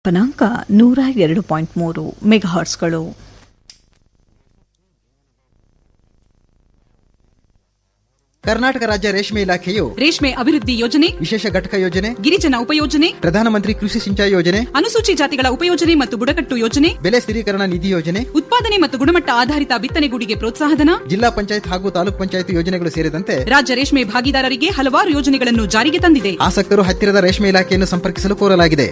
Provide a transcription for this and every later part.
ಪನಾಂಕ ನೂರ ಎರಡು ಪಾಯಿಂಟ್ ಮೂರು ಮೆಗಾಹರ್ಟ್ಸ್ಗಳು ಕರ್ನಾಟಕ ರಾಜ್ಯ ರೇಷ್ಮೆ ಇಲಾಖೆಯು ರೇಷ್ಮೆ ಅಭಿವೃದ್ಧಿ ಯೋಜನೆ ವಿಶೇಷ ಘಟಕ ಯೋಜನೆ ಗಿರಿಜನ ಉಪಯೋಜನೆ ಪ್ರಧಾನಮಂತ್ರಿ ಕೃಷಿ ಸಿಂಚಾಯಿ ಯೋಜನೆ ಅನುಸೂಚಿ ಜಾತಿಗಳ ಉಪಯೋಜನೆ ಮತ್ತು ಬುಡಕಟ್ಟು ಯೋಜನೆ ಬೆಲೆ ಸ್ಥಿರೀಕರಣ ನಿಧಿ ಯೋಜನೆ ಉತ್ಪಾದನೆ ಮತ್ತು ಗುಣಮಟ್ಟ ಆಧಾರಿತ ಬಿತ್ತನೆಗೂಡಿಗೆ ಪ್ರೋತ್ಸಾಹಧನ ಜಿಲ್ಲಾ ಪಂಚಾಯತ್ ಹಾಗೂ ತಾಲೂಕ್ ಪಂಚಾಯತ್ ಯೋಜನೆಗಳು ಸೇರಿದಂತೆ ರಾಜ್ಯ ರೇಷ್ಮೆ ಭಾಗಿದಾರರಿಗೆ ಹಲವಾರು ಯೋಜನೆಗಳನ್ನು ಜಾರಿಗೆ ತಂದಿದೆ ಆಸಕ್ತರು ಹತ್ತಿರದ ರೇಷ್ಮೆ ಇಲಾಖೆಯನ್ನು ಸಂಪರ್ಕಿಸಲು ಕೋರಲಾಗಿದೆ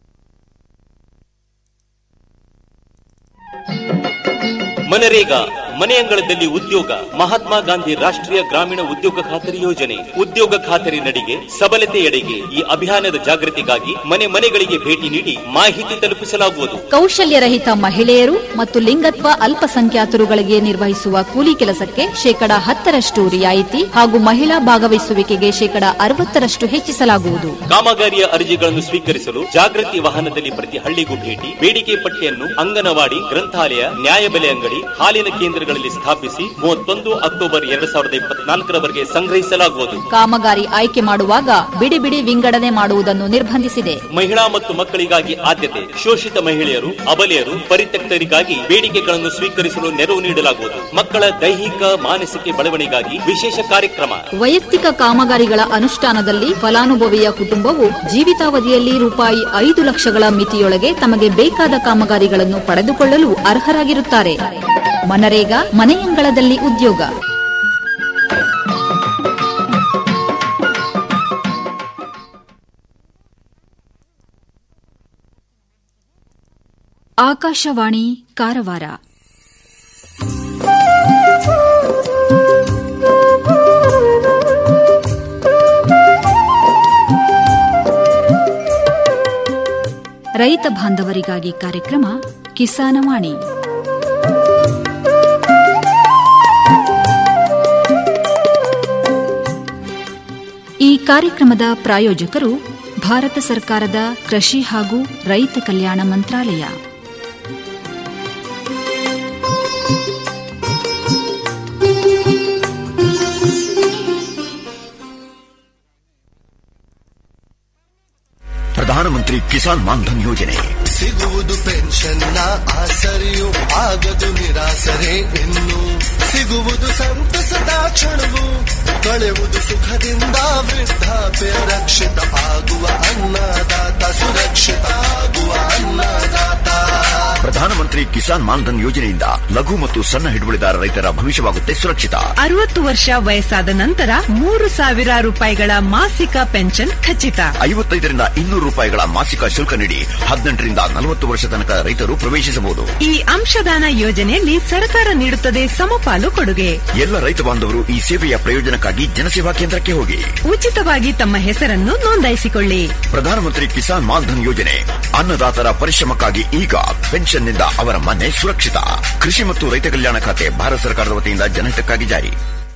ಮನರೇಗಾ ಮನೆಯಂಗಳದಲ್ಲಿ ಉದ್ಯೋಗ ಮಹಾತ್ಮ ಗಾಂಧಿ ರಾಷ್ಟ್ರೀಯ ಗ್ರಾಮೀಣ ಉದ್ಯೋಗ ಖಾತರಿ ಯೋಜನೆ ಉದ್ಯೋಗ ಖಾತರಿ ನಡಿಗೆ ಸಬಲತೆಯೆಡೆಗೆ ಈ ಅಭಿಯಾನದ ಜಾಗೃತಿಗಾಗಿ ಮನೆ ಮನೆಗಳಿಗೆ ಭೇಟಿ ನೀಡಿ ಮಾಹಿತಿ ತಲುಪಿಸಲಾಗುವುದು ಕೌಶಲ್ಯರಹಿತ ಮಹಿಳೆಯರು ಮತ್ತು ಲಿಂಗತ್ವ ಅಲ್ಪಸಂಖ್ಯಾತರುಗಳಿಗೆ ನಿರ್ವಹಿಸುವ ಕೂಲಿ ಕೆಲಸಕ್ಕೆ ಶೇಕಡ ಹತ್ತರಷ್ಟು ರಿಯಾಯಿತಿ ಹಾಗೂ ಮಹಿಳಾ ಭಾಗವಹಿಸುವಿಕೆಗೆ ಶೇಕಡ ಅರವತ್ತರಷ್ಟು ಹೆಚ್ಚಿಸಲಾಗುವುದು ಕಾಮಗಾರಿಯ ಅರ್ಜಿಗಳನ್ನು ಸ್ವೀಕರಿಸಲು ಜಾಗೃತಿ ವಾಹನದಲ್ಲಿ ಪ್ರತಿ ಹಳ್ಳಿಗೂ ಭೇಟಿ ಬೇಡಿಕೆ ಪಟ್ಟಿಯನ್ನು ಅಂಗನವಾಡಿ ಗ್ರಂಥಾಲಯ ನ್ಯಾಯಬೆಲೆ ಅಂಗಡಿ ಹಾಲಿನ ಕೇಂದ್ರಗಳಲ್ಲಿ ಸ್ಥಾಪಿಸಿ ಮೂವತ್ತೊಂದು ಅಕ್ಟೋಬರ್ ಎರಡ್ ಸಾವಿರದ ಇಪ್ಪತ್ನಾಲ್ಕರವರೆಗೆ ಸಂಗ್ರಹಿಸಲಾಗುವುದು ಕಾಮಗಾರಿ ಆಯ್ಕೆ ಮಾಡುವಾಗ ಬಿಡಿ ಬಿಡಿ ವಿಂಗಡಣೆ ಮಾಡುವುದನ್ನು ನಿರ್ಬಂಧಿಸಿದೆ ಮಹಿಳಾ ಮತ್ತು ಮಕ್ಕಳಿಗಾಗಿ ಆದ್ಯತೆ ಶೋಷಿತ ಮಹಿಳೆಯರು ಅಬಲೆಯರು ಪರಿತ್ಯಕ್ತರಿಗಾಗಿ ಬೇಡಿಕೆಗಳನ್ನು ಸ್ವೀಕರಿಸಲು ನೆರವು ನೀಡಲಾಗುವುದು ಮಕ್ಕಳ ದೈಹಿಕ ಮಾನಸಿಕ ಬೆಳವಣಿಗಾಗಿ ವಿಶೇಷ ಕಾರ್ಯಕ್ರಮ ವೈಯಕ್ತಿಕ ಕಾಮಗಾರಿಗಳ ಅನುಷ್ಠಾನದಲ್ಲಿ ಫಲಾನುಭವಿಯ ಕುಟುಂಬವು ಜೀವಿತಾವಧಿಯಲ್ಲಿ ರೂಪಾಯಿ ಐದು ಲಕ್ಷಗಳ ಮಿತಿಯೊಳಗೆ ತಮಗೆ ಬೇಕಾದ ಕಾಮಗಾರಿಗಳನ್ನು ಪಡೆದುಕೊಳ್ಳಲು ಅರ್ಹರಾಗಿರುತ್ತಾರೆ ಮನರೇಗಾ ಮನೆಯಂಗಳದಲ್ಲಿ ಉದ್ಯೋಗ ಆಕಾಶವಾಣಿ ಕಾರವಾರ ರೈತ ಬಾಂಧವರಿಗಾಗಿ ಕಾರ್ಯಕ್ರಮ ಕಿಸಾನವಾಣಿ ಈ ಕಾರ್ಯಕ್ರಮದ ಪ್ರಾಯೋಜಕರು ಭಾರತ ಸರ್ಕಾರದ ಕೃಷಿ ಹಾಗೂ ರೈತ ಕಲ್ಯಾಣ ಮಂತ್ರಾಲಯ ಪ್ರಧಾನಮಂತ್ರಿ ಕಿಸಾನ್ ಮಾನ್ಧನ್ ಯೋಜನೆ ಸಿಗುವುದು ಪೆನ್ಷನ್ನ ಆಸರೆಯು ಆಗದು ನಿರಾಸರೆ ಇನ್ನು ಸಿಗುವುದು ಸಂತಸದ ಕ್ಷಣವು ಕಳೆಯುವುದು ಸುಖದಿಂದ ವೃದ್ಧಾಪ್ಯ ರಕ್ಷಿತ ಆಗುವ ಅನ್ನದಾತ ಸುರಕ್ಷಿತ ಆಗುವ ಅನ್ನದಾತ ಪ್ರಧಾನಮಂತ್ರಿ ಕಿಸಾನ್ ಮಾನ್ಧನ್ ಯೋಜನೆಯಿಂದ ಲಘು ಮತ್ತು ಸಣ್ಣ ಹಿಡುವಳಿದಾರ ರೈತರ ಭವಿಷ್ಯವಾಗುತ್ತೆ ಸುರಕ್ಷಿತ ಅರವತ್ತು ವರ್ಷ ವಯಸ್ಸಾದ ನಂತರ ಮೂರು ಸಾವಿರ ರೂಪಾಯಿಗಳ ಮಾಸಿಕ ಪೆನ್ಷನ್ ಖಚಿತ ಐವತ್ತೈದರಿಂದ ಇನ್ನೂರು ರೂಪಾಯಿಗಳ ಮಾಸಿಕ ಶುಲ್ಕ ನೀಡಿ ಹದಿನೆಂಟರಿಂದ ನಲವತ್ತು ವರ್ಷ ತನಕ ರೈತರು ಪ್ರವೇಶಿಸಬಹುದು ಈ ಅಂಶದಾನ ಯೋಜನೆಯಲ್ಲಿ ಸರ್ಕಾರ ನೀಡುತ್ತದೆ ಸಮಪಾಲು ಕೊಡುಗೆ ಎಲ್ಲ ರೈತ ಬಾಂಧವರು ಈ ಸೇವೆಯ ಪ್ರಯೋಜನಕ್ಕಾಗಿ ಜನಸೇವಾ ಕೇಂದ್ರಕ್ಕೆ ಹೋಗಿ ಉಚಿತವಾಗಿ ತಮ್ಮ ಹೆಸರನ್ನು ನೋಂದಾಯಿಸಿಕೊಳ್ಳಿ ಪ್ರಧಾನಮಂತ್ರಿ ಕಿಸಾನ್ ಮಾನ್ಧನ್ ಯೋಜನೆ ಅನ್ನದಾತರ ಪರಿಶ್ರಮಕ್ಕಾಗಿ ಈಗ ಪೆನ್ಷನ್ನಿಂದ ಅವರ ಮನೆ ಸುರಕ್ಷಿತ ಕೃಷಿ ಮತ್ತು ರೈತ ಕಲ್ಯಾಣ ಖಾತೆ ಭಾರತ ಸರ್ಕಾರದ ವತಿಯಿಂದ ಜನಹಿತಕ್ಕಾಗಿ ಜಾರಿ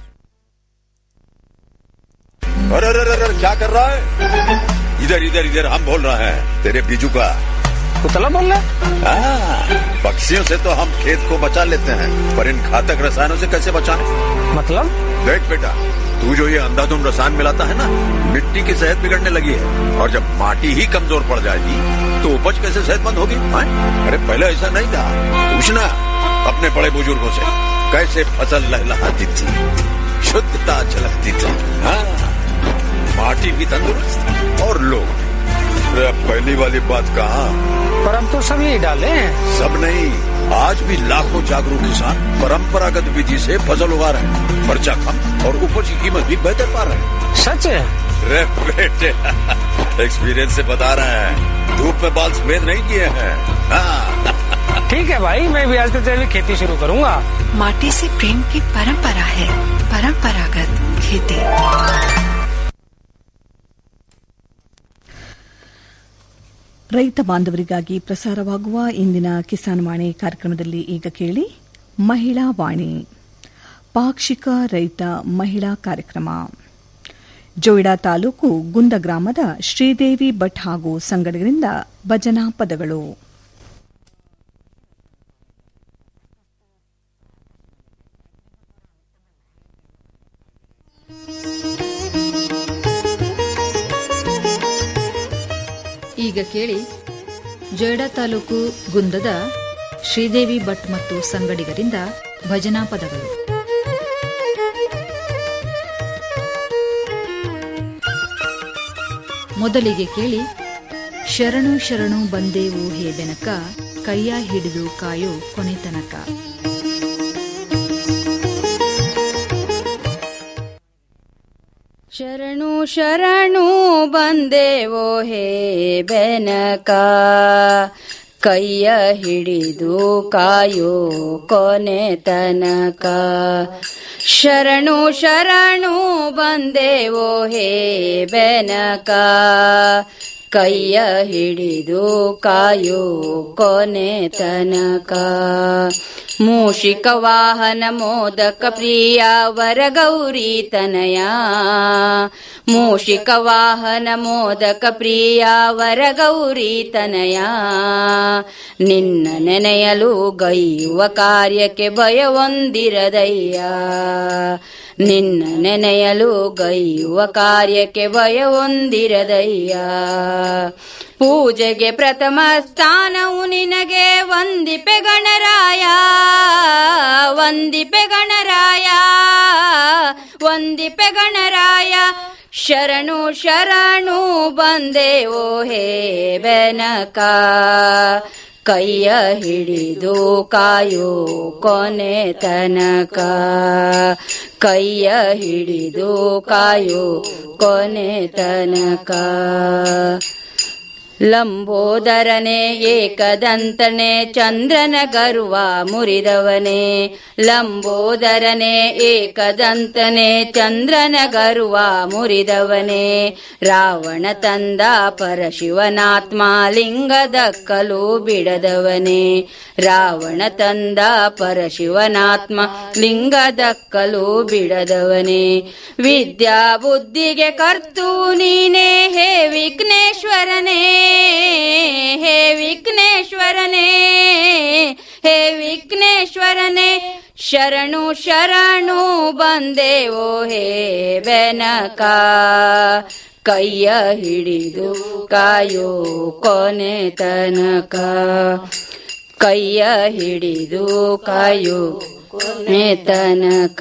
अरे अरे अरे अरे, क्या कर रहा है इधर इधर इधर हम बोल रहे हैं तेरे बीजू का कुतला बोल रहा हाँ, पक्षियों से तो हम खेत को बचा लेते हैं पर इन घातक रसायनों से कैसे बचाएं? मतलब देख बेटा तू जो ये अंधाधुंध रसायन मिलाता है ना मिट्टी की सेहत बिगड़ने लगी है और जब माटी ही कमजोर पड़ जाएगी तो उपज कैसे सेहतमंद होगी हाँ? अरे पहले ऐसा नहीं था पूछना अपने बड़े बुजुर्गों से कैसे फसल लहलहाती थी शुद्धता झलकती थी हाँ माटी भी तंदुरुस्त और लोग भी अरे अब पहली वाली बात कहा पर हम तो सब यही डाले हैं सब नहीं आज भी लाखों जागरूक किसान परंपरागत विधि से फसल उगा रहे हैं खर्चा कम और उपज की कीमत भी बेहतर पा रहे हैं सच है रे बेटे एक्सपीरियंस से बता रहे हैं धूप में बाल सफेद नहीं किए हैं हाँ ठीक है भाई मैं भी आज से जैविक खेती शुरू करूंगा माटी से प्रेम की परंपरा है परंपरागत खेती ರೈತ ಬಾಂಧವರಿಗಾಗಿ ಪ್ರಸಾರವಾಗುವ ಇಂದಿನ ಕಿಸಾನ್ ವಾಣಿ ಕಾರ್ಯಕ್ರಮದಲ್ಲಿ ಈಗ ಕೇಳಿ ಮಹಿಳಾ ವಾಣಿ ಪಾಕ್ಷಿಕ ರೈತ ಮಹಿಳಾ ಕಾರ್ಯಕ್ರಮ ಜೋಯಿಡಾ ತಾಲೂಕು ಗುಂದ ಗ್ರಾಮದ ಶ್ರೀದೇವಿ ಭಟ್ ಹಾಗೂ ಸಂಗಡಗರಿಂದ ಭಜನಾ ಪದಗಳು ಈಗ ಕೇಳಿ ಜೊಯ್ಡಾ ತಾಲೂಕು ಗುಂದದ ಶ್ರೀದೇವಿ ಭಟ್ ಮತ್ತು ಸಂಗಡಿಗರಿಂದ ಭಜನಾ ಪದಗಳು ಮೊದಲಿಗೆ ಕೇಳಿ ಶರಣು ಶರಣು ಬಂದೇವು ಹೇ ಬೆನಕ ಕೈಯ ಹಿಡಿದು ಕಾಯೋ ಕೊನೆ ತನಕ ಶರಣು ಶರಣು ಬಂದೇವೋ ಹೇ ಬೆನಕ ಕೈಯ ಹಿಡಿದು ಕಾಯೋ ಕೊನೆ ತನಕ ಶರಣು ಶರಣು ಬಂದೇವೋ ಹೇ ಬೆನಕ ಕೈಯ ಹಿಡಿದು ಕಾಯೋ ಕೊನೆ ತನಕ ಮೂಷಿಕ ವಾಹನ ಮೋದಕ ಪ್ರಿಯ ವರಗೌರಿ ತನಯ ಮೂಷಿಕ ವಾಹನ ಮೋದಕ ಪ್ರಿಯ ವರಗೌರಿ ತನಯ ನಿನ್ನ ನೆನೆಯಲು ಗೈಯುವ ಕಾರ್ಯಕ್ಕೆ ಭಯವೊಂದಿರದಯ್ಯ ನಿನ್ನ ನೆನೆಯಲು ಗೈಯುವ ಕಾರ್ಯಕ್ಕೆ ಭಯವೊಂದಿರದಯ್ಯ ಪೂಜೆಗೆ ಪ್ರಥಮ ಸ್ಥಾನವು ನಿನಗೆ ವಂದಿಪೆ ಗಣರಾಯ ವಂದಿಪೆ ಗಣರಾಯ ವಂದಿಪೆ ಗಣರಾಯ ಶರಣು ಶರಣು ಬಂದೇವೋ ಹೇ ಬೆನಕ ಕೈಯ ಹಿಡಿದು ಕಾಯೋ ಕೊನೆ ತನಕ ಕೈಯ ಹಿಡಿದು ಕಾಯೋ ಕೊನೆ ತನಕ ಲಂಬೋದರನೆ ಏಕದಂತನೆ ಚಂದ್ರನ ಗರ್ವ ಮುರಿದವನೇ ಲಂಬೋದರನೆ ಏಕದಂತನೆ ಚಂದ್ರನ ಗರ್ವ ಮುರಿದವನೇ ರಾವಣ ತಂದ ಪರಶಿವನಾತ್ಮ ಲಿಂಗದಕ್ಕಲು ಬಿಡದವನೇ ರಾವಣ ತಂದ ಪರಶಿವನಾತ್ಮ ಲಿಂಗದಕ್ಕಲು ಬಿಡದವನೇ ವಿದ್ಯಾ ಬುದ್ಧಿಗೆ ಕರ್ತು ನೀನೇ ಹೇ ವಿಘ್ನೇಶ್ವರನೇ ಹೇ ವಿಘ್ನೇಶ್ವರನೇ ಹೇ ವಿಘ್ನೇಶ್ವರನೇ ಶರಣು ಶರಣು ಬಂದೇವೋ ಹೇ ಬೆನಕ ಕೈಯ ಹಿಡಿದು ಕಾಯೋ ಕೊನೆ ತನಕ ಕೈಯ ಹಿಡಿದು ಕಾಯೋ ಕೊನೆ ತನಕ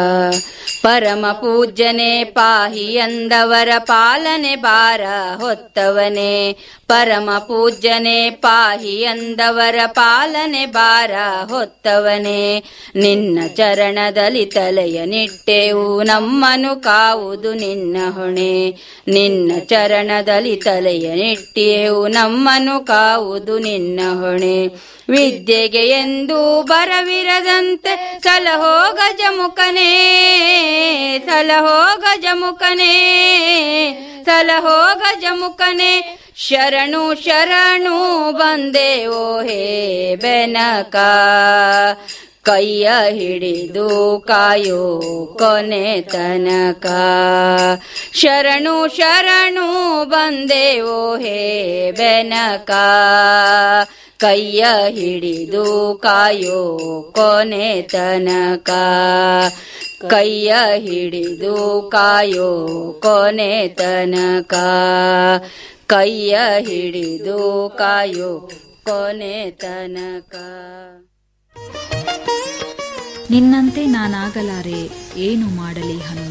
ಪರಮ ಪೂಜ್ಯನೆ ಪಾಹಿ ಎಂದವರ ಪಾಲನೆ ಬಾರ ಹೊತ್ತವನೇ ಪರಮ ಪೂಜ್ಯನೆ ಪಾಹಿ ಎಂದವರ ಪಾಲನೆ ಬಾರ ಹೊತ್ತವನೇ ನಿನ್ನ ಚರಣದಲ್ಲಿ ತಲೆಯ ನಿಟ್ಟೆವು ನಮ್ಮನು ಕಾವುದು ನಿನ್ನ ಹೊಣೆ ನಿನ್ನ ಚರಣದಲ್ಲಿ ತಲೆಯ ನಿಟ್ಟೆವು ನಮ್ಮನು ಕಾವುದು ನಿನ್ನ ಹೊಣೆ ವಿದ್ಯೆಗೆ ಎಂದು ಬರವಿರದಂತೆ ಸಲಹೋ ಗಜಮುಖನೇ ಸಲಹೋ ಗಜಮುಖನೇ ಸಲಹೋ ಗಜಮುಖನೇ ಶರಣು ಶರಣು ಬಂದೇವೋ ಹೇ ಬೆನಕ ಕೈಯ ಹಿಡಿದು ಕಾಯೋ ಕೊನೆ ತನಕ ಶರಣು ಶರಣು ಬಂದೇವೋ ಹೇ ಬೆನಕ ಕೈಯ ಹಿಡಿದು ಕಾಯೋ ಕೊನೆ ತನಕ ಕೈಯ ಹಿಡಿದು ಕಾಯೋ ಕೊನೆ ತನಕ ಕೈಯ ಹಿಡಿದು ಕಾಯೋ ಕೊನೆ ತನಕ ನಿನ್ನಂತೆ ನಾನಾಗಲಾರೆ ಏನು ಮಾಡಲಿ ಹನುಮ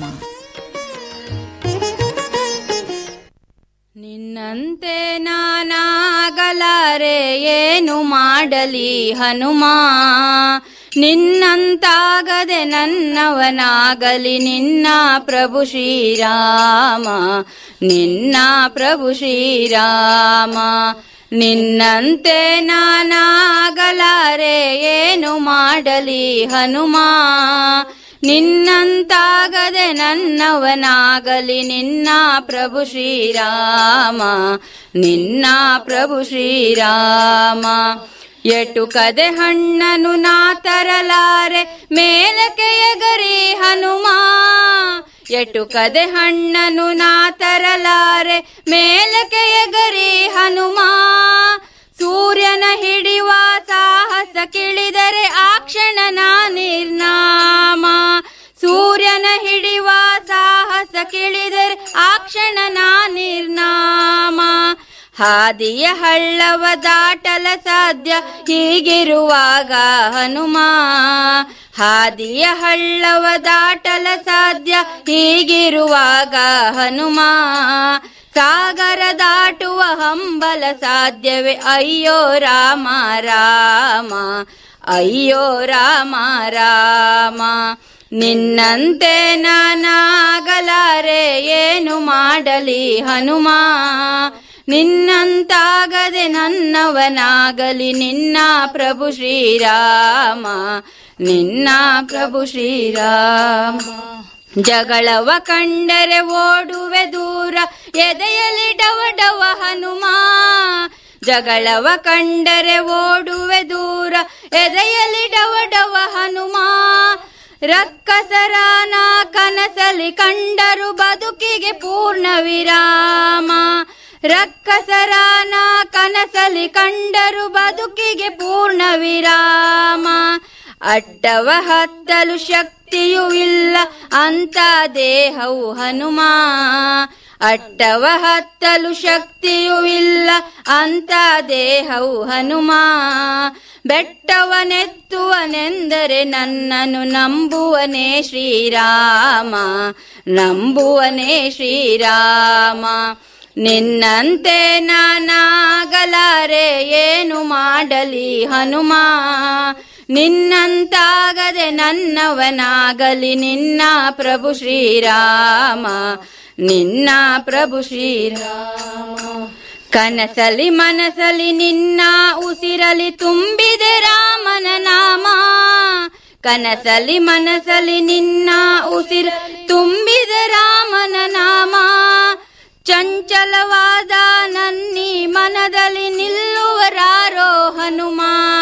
ನಿನ್ನಂತೆ ನಾನಾಗಲಾರೆ ಏನು ಮಾಡಲಿ ಹನುಮ ನಿನ್ನಂತಾಗದೆ ನನ್ನವನಾಗಲಿ ನಿನ್ನ ಪ್ರಭು ಶ್ರೀರಾಮ ನಿನ್ನ ಪ್ರಭು ಶ್ರೀರಾಮ ನಿನ್ನಂತೆ ನಾನಾಗಲಾರೆ ಏನು ಮಾಡಲಿ ಹನುಮ ನಿನ್ನಂತಾಗದೆ ನನ್ನವನಾಗಲಿ ನಿನ್ನ ಪ್ರಭು ಶ್ರೀರಾಮ ನಿನ್ನ ಪ್ರಭು ಶ್ರೀರಾಮ ಎಟು ಕದೆ ಹಣ್ಣನು ನಾ ತರಲಾರೆ ಮೇಲಕ್ಕೆ ಎಗರಿ ಹನುಮ ಎಟು ಕದೆ ಹಣ್ಣನು ನಾ ತರಲಾರೆ ಮೇಲಕ್ಕೆ ಎಗರಿ ಹನುಮ ಸೂರ್ಯನ ಹಿಡಿಯುವ ಸಾಹಸ ಕಿಳಿದರೆ ಆ ಕ್ಷಣ ನಾ ನಿರ್ನಾಮ ಸೂರ್ಯನ ಹಿಡಿಯುವ ಸಾಹಸ ಕಿಳಿದರೆ ಆ ಕ್ಷಣ ನಾ ನಿರ್ನಾಮ ಹಾದಿಯ ಹಳ್ಳವ ದಾಟಲ ಸಾಧ್ಯ ಹೀಗಿರುವಾಗ ಹನುಮ ಹಾದಿಯ ಹಳ್ಳವ ದಾಟಲ ಸಾಧ್ಯ ಹೀಗಿರುವಾಗ ಹನುಮ ಸಾಗರ ದಾಟುವ ಹಂಬಲ ಸಾಧ್ಯವೇ ಅಯ್ಯೋ ರಾಮ ರಾಮ ಅಯ್ಯೋ ರಾಮ ರಾಮ ನಿನ್ನಂತೆ ನಾನಾಗಲಾರೆ ಏನು ಮಾಡಲಿ ಹನುಮ ನಿನ್ನಂತಾಗದೆ ನನ್ನವನಾಗಲಿ ನಿನ್ನ ಪ್ರಭು ಶ್ರೀರಾಮ ನಿನ್ನ ಪ್ರಭು ಶ್ರೀರಾಮ ಜಗಳವ ಕಂಡರೆ ಓಡುವೆ ದೂರ ಎದೆಯಲ್ಲಿ ಡವ ಡವ ಹನುಮ ಜಗಳವ ಕಂಡರೆ ಓಡುವೆ ದೂರ ಎದೆಯಲ್ಲಿ ಡವ ಡವ ಹನುಮ ರಕ್ಕಸರಾನ ಕನಸಲಿ ಕಂಡರು ಬದುಕಿಗೆ ಪೂರ್ಣ ವಿರಾಮ ರಕ್ಕಸರಾನ ಕನಸಲಿ ಕಂಡರು ಬದುಕಿಗೆ ಪೂರ್ಣ ವಿರಾಮ ಅಟ್ಟವ ಹತ್ತಲು ಶಕ್ತಿಯೂ ಇಲ್ಲ ಅಂತ ದೇಹವು ಹನುಮ ಅಟ್ಟವ ಹತ್ತಲು ಶಕ್ತಿಯೂ ಇಲ್ಲ ಅಂತ ದೇಹವು ಹನುಮ ಬೆಟ್ಟವನೆತ್ತುವನೆಂದರೆ ನನ್ನನ್ನು ನಂಬುವನೇ ಶ್ರೀರಾಮ ನಂಬುವನೇ ಶ್ರೀರಾಮ ನಿನ್ನಂತೆ ನಾನಾಗಲಾರೆ ಏನು ಮಾಡಲಿ ಹನುಮ ನಿನ್ನಂತಾಗದೆ ನನ್ನವನಾಗಲಿ ನಿನ್ನ ಪ್ರಭು ಶ್ರೀರಾಮ ನಿನ್ನ ಪ್ರಭು ಶ್ರೀರಾಮ ಕನಸಲಿ ಮನಸಲಿ ನಿನ್ನ ಉಸಿರಲಿ ತುಂಬಿದೆ ರಾಮನ ನಾಮ ಕನಸಲಿ ಮನಸಲಿ ನಿನ್ನ ಉಸಿರ ತುಂಬಿದ ರಾಮನ ನಾಮ ಚಂಚಲವಾದ ನನ್ನಿ ಮನದಲ್ಲಿ ನಿಲ್ಲುವರಾರೋ ಹನುಮ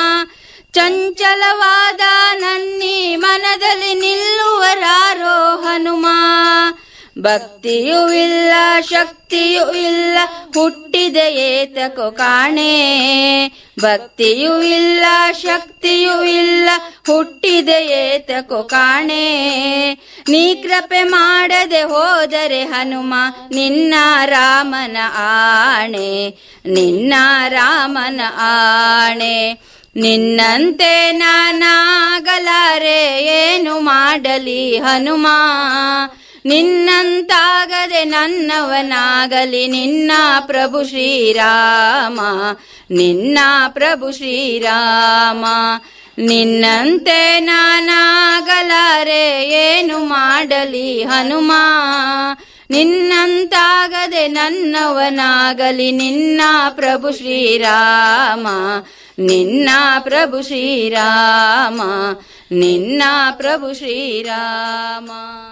ಚಂಚಲವಾದ ನನ್ನಿ ಮನದಲ್ಲಿ ನಿಲ್ಲುವರಾರೋ ಹನುಮ ಭಕ್ತಿಯೂ ಇಲ್ಲ ಶಕ್ತಿಯೂ ಇಲ್ಲ ಹುಟ್ಟಿದೆ ಏತಕೋ ಕಾಣೆ ಭಕ್ತಿಯೂ ಇಲ್ಲ ಶಕ್ತಿಯೂ ಇಲ್ಲ ಹುಟ್ಟಿದೆ ಏತಕೋ ಕಾಣೆ ನೀ ಕೃಪೆ ಮಾಡದೆ ಹೋದರೆ ಹನುಮ ನಿನ್ನ ರಾಮನ ಆಣೆ ನಿನ್ನ ರಾಮನ ಆಣೆ ನಿನ್ನಂತೆ ನಾನಾಗಲಾರೆ ಏನು ಮಾಡಲಿ ಹನುಮ ನಿನ್ನಂತಾಗದೆ ನನ್ನವನಾಗಲಿ ನಿನ್ನ ಪ್ರಭು ಶ್ರೀರಾಮ ನಿನ್ನ ಪ್ರಭು ಶ್ರೀರಾಮ ನಿನ್ನಂತೆ ನಾನಾಗಲಾರೆ ಏನು ಮಾಡಲಿ ಹನುಮ ನಿನ್ನಂತಾಗದೆ ನನ್ನವನಾಗಲಿ ನಿನ್ನ ಪ್ರಭು ಶ್ರೀರಾಮ ನಿನ್ನ ಪ್ರಭು ಶ್ರೀರಾಮ ನಿನ್ನ ಪ್ರಭು ಶ್ರೀರಾಮ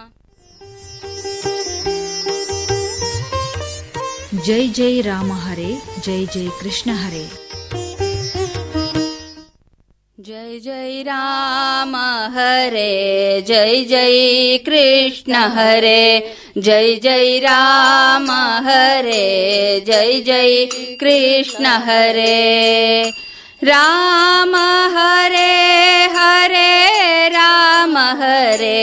ಜೈ ಜೈ ರಾಮ ಹರೇ ಜೈ ಜೈ ಕೃಷ್ಣ ಹರೇ जय जय राम हरे जय जय कृष्ण हरे जय जय राम हरे जय जय कृष्ण हरे राम हरे हरे राम हरे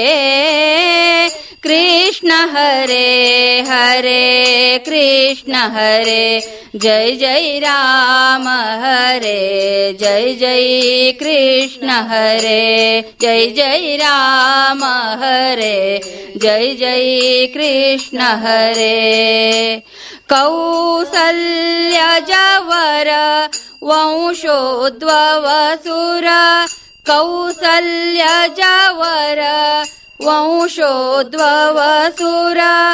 कृष्ण हरे हरे कृष्ण हरे जय जय राम हरे जय जय कृष्ण हरे जय जय राम हरे जय जय कृष्ण हरे कौसल्य जवर वंशोद्वसुर कौसल्य जवर वंशोद्वसुर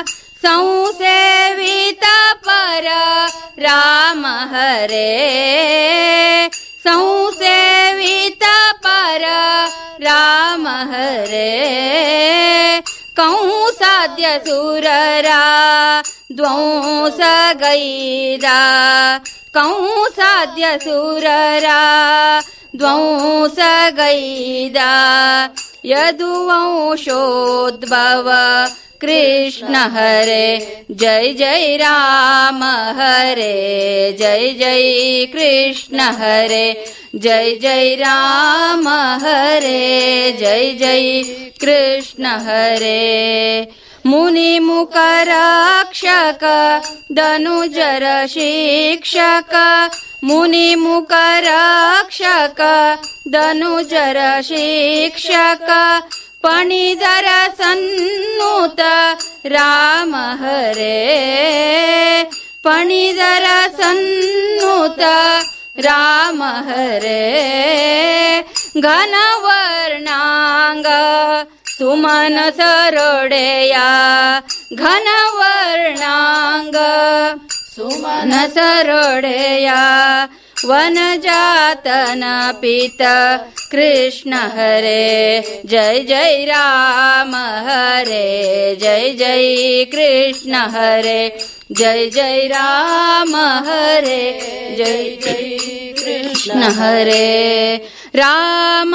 संसेवित पर राम हरे संसेवित पर राम हरे कौं साध्य सुररा ध्वंस गैरा कौं साध्य सुररा ध्वंस गैदा यदुवंशोद्भव कृष्ण हरे जय जय राम हरे जय जय कृष्ण हरे जय जय राम हरे जय जय कृष्ण हरे मुनिमुकरक्षक धनुजर शिक्षक मुनिमुकरक्षक धनुजर शिक्षक पणिधर सन्नुत राम हरे पणिधर सन्नुत राम हरे घनवर्णाङ्ग सुमन सरोडेया घनवर्णाङ्ग सुमन सरोडेया वनजातन पित कृष्ण हरे जय जय राम हरे जय जय कृष्ण हरे जय जय राम हरे जय जय कृष्ण हरे राम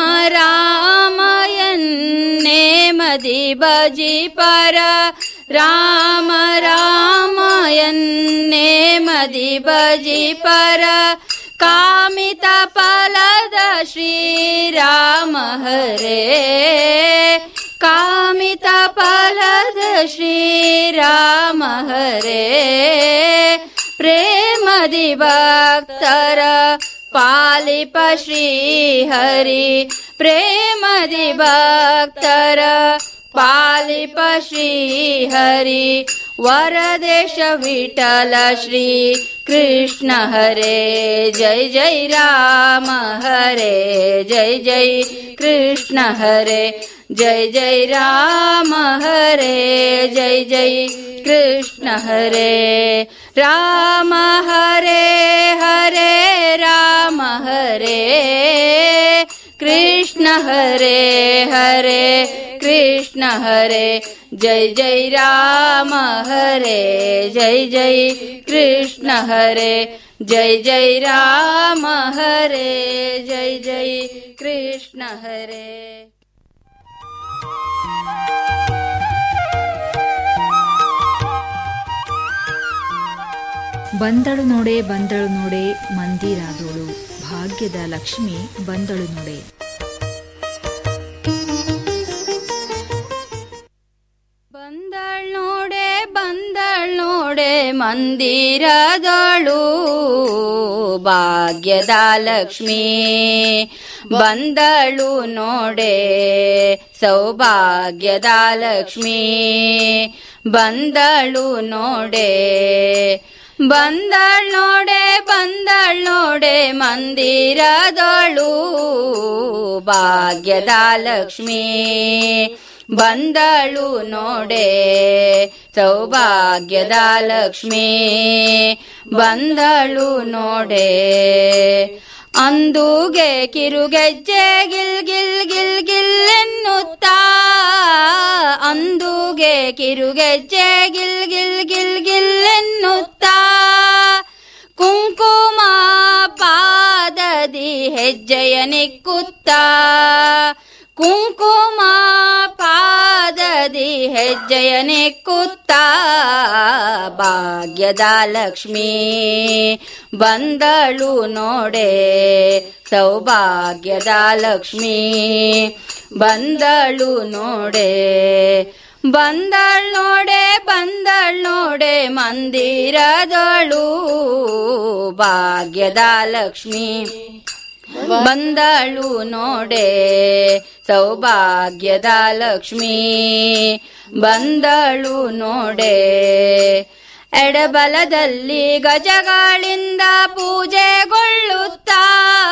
रामयन्ने मदि भजि पर राम रामयन्ने मदि भजि पर कामित फलद श्रीराम हरे कामित फलद श्रीराम हरे प्रेम भक्तर पालिप श्रीहरि प्रेम भक्तर पालिप श्रीहरि वरदेश विठल श्री कृष्ण हरे जय जय राम हरे जय जय कृष्ण हरे जय जय राम हरे जय जय कृष्ण हरे राम हरे हरे राम हरे कृष्ण हरे हरे कृष्ण हरे जय जय राम हरे जय जय कृष्ण हरे जय जय राम हरे जय जय कृष्ण हरे ಬಂದಳು ನೋಡೆ ಬಂದಳು ನೋಡೆ ಮಂದಿರಾದೋಳು ಭಾಗ್ಯದ ಲಕ್ಷ್ಮಿ ಬಂದಳು ನೋಡೆ ಬಂದಳ್ ನೋಡೆ ಬಂದಳ್ ನೋಡೆ ಮಂದಿರದೊಳು ಭಾಗ್ಯದ ಲಕ್ಷ್ಮಿ ಬಂದಳು ನೋಡೆ ಸೌಭಾಗ್ಯದ ಲಕ್ಷ್ಮಿ ಬಂದಳು ನೋಡೆ ಬಂದಳ್ ನೋಡೆ ಬಂದಳ್ ನೋಡೆ ಮಂದಿರದೊಳು ಭಾಗ್ಯದ ಲಕ್ಷ್ಮಿ ಬಂದಳು ನೋಡೆ ಸೌಭಾಗ್ಯದ ಲಕ್ಷ್ಮಿ ಬಂದಳು ನೋಡೆ ಅಂದುಗೆ ಕಿರುಗೆಜ್ಜೆ ಗಿಲ್ ಗಿಲ್ ಗಿಲ್ ಗಿಲ್ ಎನ್ನುತ್ತಾ ಅಂದುಗೆ ಕಿರುಗೆಜ್ಜೆ ಗಿಲ್ ಗಿಲ್ ಗಿಲ್ ಗಿಲ್ ಎನ್ನುತ್ತಾ ಕುಂಕುಮ ಪಾದದಿ ಹೆಜ್ಜೆಯ ನಿಕ್ಕುತ್ತಾ ಕುಂಕುಮ ಪಾದದಿ ಹೆಜ್ಜೆಯ ನಿಕ್ಕುತ್ತಾ ಭಾಗ್ಯದ ಲಕ್ಷ್ಮಿ ಬಂದಳು ನೋಡೆ ಸೌಭಾಗ್ಯದ ಲಕ್ಷ್ಮಿ ಬಂದಳು ನೋಡೆ ಬಂದಳ್ ನೋಡೆ ಬಂದಳ್ ನೋಡೆ ಮಂದಿರದೊಳು ಭಾಗ್ಯದ ಲಕ್ಷ್ಮಿ ಬಂದಳು ನೋಡೆ ಸೌಭಾಗ್ಯದ ಲಕ್ಷ್ಮಿ ಬಂದಳು ನೋಡೆ ಎಡಬಲದಲ್ಲಿ ಗಜಗಳಿಂದ ಪೂಜೆಗೊಳ್ಳುತ್ತಾ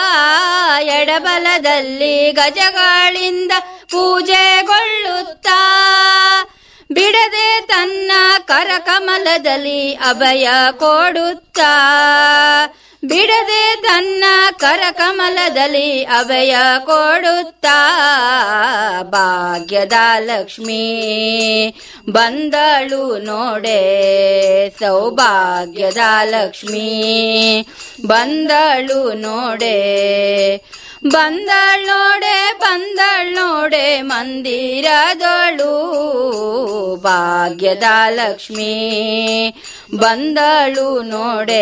ಎಡಬಲದಲ್ಲಿ ಗಜಗಳಿಂದ ಪೂಜೆಗೊಳ್ಳುತ್ತಾ ಬಿಡದೆ ತನ್ನ ಕರಕಮಲದಲ್ಲಿ ಅಭಯ ಕೊಡುತ್ತಾ ಬಿಡದೆ ತನ್ನ ಕರಕಮಲದಲ್ಲಿ ಅಭಯ ಕೊಡುತ್ತಾ ಭಾಗ್ಯದ ಲಕ್ಷ್ಮಿ ಬಂದಳು ನೋಡೆ ಸೌಭಾಗ್ಯದ ಲಕ್ಷ್ಮಿ ಬಂದಳು ನೋಡೆ ಬಂದಳ್ ನೋಡೆ ಬಂದಳ್ ನೋಡೆ ಮಂದಿರದೊಳು ಭಾಗ್ಯದ ಲಕ್ಷ್ಮಿ ಬಂದಳು ನೋಡೆ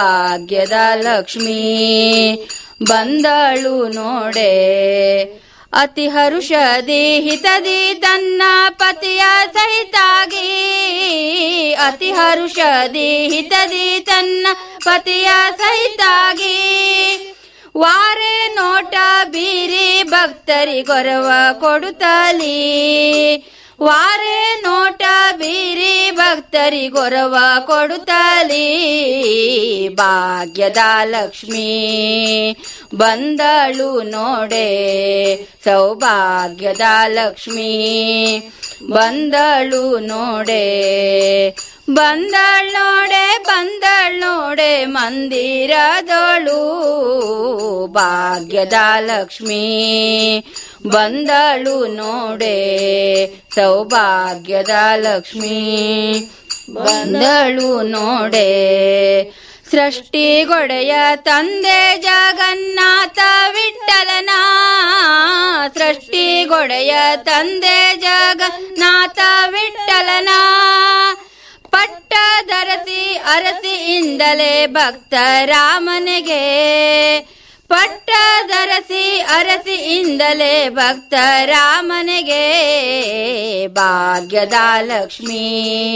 ಸೌಭಾಗ್ಯದ ಲಕ್ಷ್ಮಿ ಬಂದಳು ನೋಡೆ ಅತಿ ಹರುಷದಿ ಹಿತದಿ ತನ್ನ ಪತಿಯ ಸಹಿತಾಗಿ ಅತಿ ಹರುಷದಿ ಹಿತದಿ ತನ್ನ ಪತಿಯ ಸಹಿತಾಗಿ ವಾರೆ ನೋಟ ಬೀರಿ ಭಕ್ತರಿ ಗೊರವ ಕೊಡುತ್ತಲಿ ವಾರೆ ನೋಟ ಬೀರಿ ಭಕ್ತರಿ ಗೊರವ ಕೊಡುತ್ತಲಿ ಭಾಗ್ಯದ ಲಕ್ಷ್ಮೀ ಬಂದಳು ನೋಡೆ ಸೌಭಾಗ್ಯದ ಲಕ್ಷ್ಮೀ ಬಂದಳು ನೋಡೆ ಬಂದಳ್ ನೋಡೆ ಬಂದಳ್ ನೋಡೆ ಮಂದಿರದೊಳು ಭಾಗ್ಯದ ಲಕ್ಷ್ಮೀ ಬಂದಳು ನೋಡೆ ಸೌಭಾಗ್ಯದ ಲಕ್ಷ್ಮೀ ಬಂದಳು ನೋಡೆ ಸೃಷ್ಟಿಗೊಡೆಯ ತಂದೆ ಜಗನ್ನಾಥ ವಿಠಲನ ಸೃಷ್ಟಿಗೊಡೆಯ ತಂದೆ ಜಗನ್ನಾಥ ವಿಠಲನ ಪಟ್ಟದರಸಿ ಅರಸಿಯಿಂದಲೇ ಭಕ್ತರಾಮನಿಗೆ ಪಟ್ಟದರಸಿ ಅರಸಿಯಿಂದಲೇ ಭಕ್ತರಾಮನಿಗೆ ಭಾಗ್ಯದ ಲಕ್ಷ್ಮೀ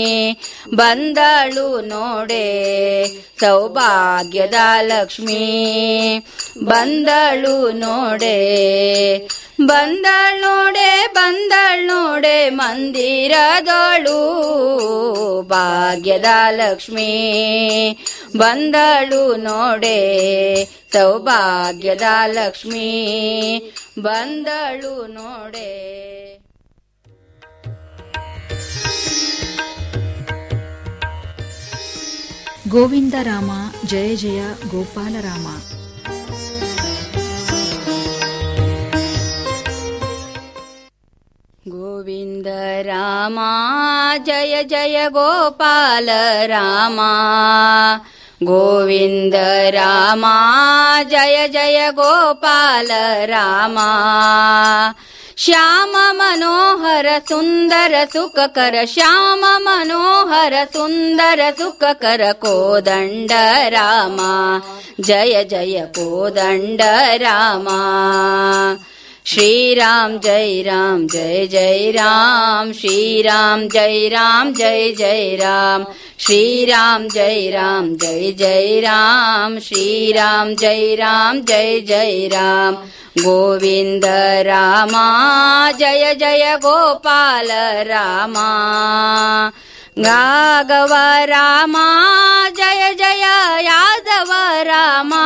ಬಂದಳು ನೋಡೆ ಸೌಭಾಗ್ಯದ ಲಕ್ಷ್ಮೀ ಬಂದಳು ನೋಡೆ ಬಂದಳ್ ನೋಡೆ ಬಂದಳ್ ನೋಡೆ ಮಂದಿರದೊಳು ಭಾಗ್ಯದ ಲಕ್ಷ್ಮೀ ಬಂದಳು ನೋಡೆ ಸೌಭಾಗ್ಯದ ಲಕ್ಷ್ಮೀ ಬಂದಳು ನೋಡೆ ಗೋವಿಂದ ರಾಮ ಜಯ ಜಯ ಗೋಪಾಲ ರಾಮ ಗೋವಿಂದ ರಾಮ ಜಯ ಜಯ ಗೋಪಾಲ ರಾಮ ಗೋವಿಂದ ರಾಮ ಜಯ ಜಯ ಗೋಪಾಲ ರಾಮ ಶ್ಯಾಮ ಮನೋಹರ ಸುಂದರ ಸುಖಕರ ಶ್ಯಾಮ ಮನೋಹರ ಸುಂದರ ಸುಖಕರ ಕೋದಂಡ ರಾಮ ಜಯ ಜಯ ಕೋದಂಡ ರಾಮ श्रीराम जय राम जय जय राम श्रीराम जय राम जय जय राम श्रीराम जय राम जय जय राम श्रीराम जय राम जय जय राम गोविन्द रामा जय जय गोपाल रामा गागव रामा जय जय यादव रामा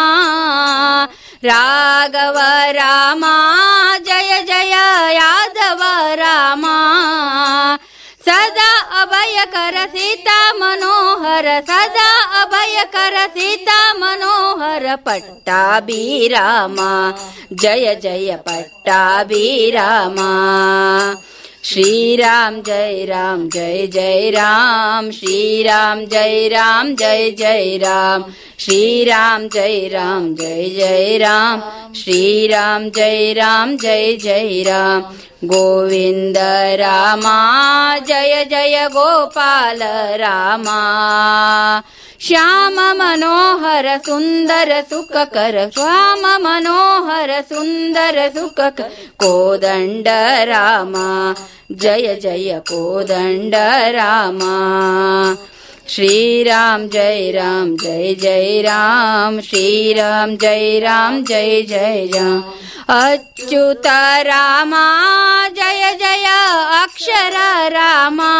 राघव रामा जय जय यादव रामा सदा अभयकर सीता मनोहर सदा अभयकर सीता मनोहर पट्टाभी रामा जय जय पट्टाभी रामा श्रीराम जय राम जय जय राम श्रीराम जय राम जय जय राम श्रीराम जय राम जय जय राम श्रीराम जय राम जय जय राम गोविन्द रामा जय जय गोपाल रामा श्याम मनोहर सुन्दर सुखकर श्याम मनोहर सुन्दर सुखकर कोदण्ड रामा जय जय कोदण्ड रामा श्रीराम जय राम जय जय राम श्रीराम जय राम जय जय राम अच्युत रामा जय जय अक्षर रामा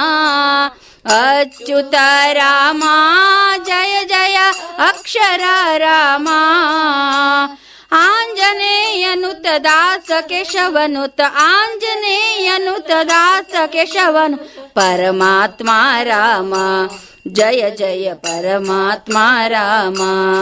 अच्युत रामा जय जय अक्षर रामा आञ्जनेयनुत दास केशवनुत आञ्जनेयनुत दास केशवनु परमात्मा राम जय जय परमात्मा राम